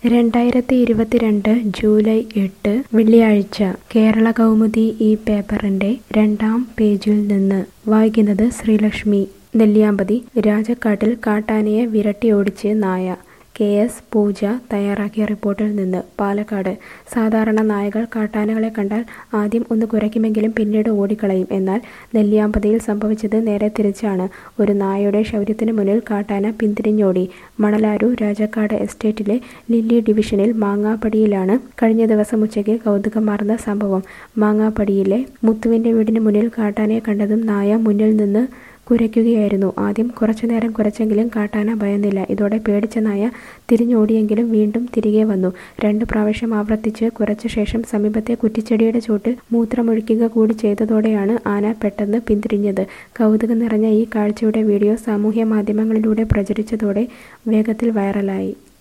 രണ്ടായിരത്തി ഇരുപത്തിരണ്ട് ജൂലൈ എട്ട് വെള്ളിയാഴ്ച കേരള കൗമുദി ഈ പേപ്പറിന്റെ രണ്ടാം പേജിൽ നിന്ന് വായിക്കുന്നത് ശ്രീലക്ഷ്മി നെല്ലിയാമ്പതി രാജക്കാട്ടിൽ കാട്ടാനയെ വിരട്ടിയോടിച്ച് നായ കെ എസ് പൂജ തയ്യാറാക്കിയ റിപ്പോർട്ടിൽ നിന്ന് പാലക്കാട് സാധാരണ നായകൾ കാട്ടാനകളെ കണ്ടാൽ ആദ്യം ഒന്ന് കുരയ്ക്കുമെങ്കിലും പിന്നീട് ഓടിക്കളയും എന്നാൽ നെല്ലിയാമ്പതിയിൽ സംഭവിച്ചത് നേരെ തിരിച്ചാണ് ഒരു നായയുടെ ശൗര്യത്തിന് മുന്നിൽ കാട്ടാന പിന്തിരിഞ്ഞോടി മണലാരു രാജക്കാട് എസ്റ്റേറ്റിലെ ലില്ലി ഡിവിഷനിൽ മാങ്ങാപ്പടിയിലാണ് കഴിഞ്ഞ ദിവസം ഉച്ചയ്ക്ക് കൗതുകമാർന്ന സംഭവം മാങ്ങാപ്പടിയിലെ മുത്തുവിന്റെ വീടിന് മുന്നിൽ കാട്ടാനയെ കണ്ടതും നായ മുന്നിൽ നിന്ന് കുരയ്ക്കുകയായിരുന്നു ആദ്യം കുറച്ചുനേരം കുരച്ചെങ്കിലും കാട്ടാന ഭയന്നില്ല ഇതോടെ പേടിച്ച നായ തിരിഞ്ഞോടിയെങ്കിലും വീണ്ടും തിരികെ വന്നു രണ്ടു പ്രാവശ്യം ആവർത്തിച്ച് കുരച്ച ശേഷം സമീപത്തെ കുറ്റിച്ചെടിയുടെ ചോട്ടിൽ മൂത്രമൊഴിക്കുക കൂടി ചെയ്തതോടെയാണ് ആന പെട്ടെന്ന് പിന്തിരിഞ്ഞത് കൗതുകം നിറഞ്ഞ ഈ കാഴ്ചയുടെ വീഡിയോ സാമൂഹ്യ മാധ്യമങ്ങളിലൂടെ പ്രചരിച്ചതോടെ വേഗത്തിൽ വൈറലായി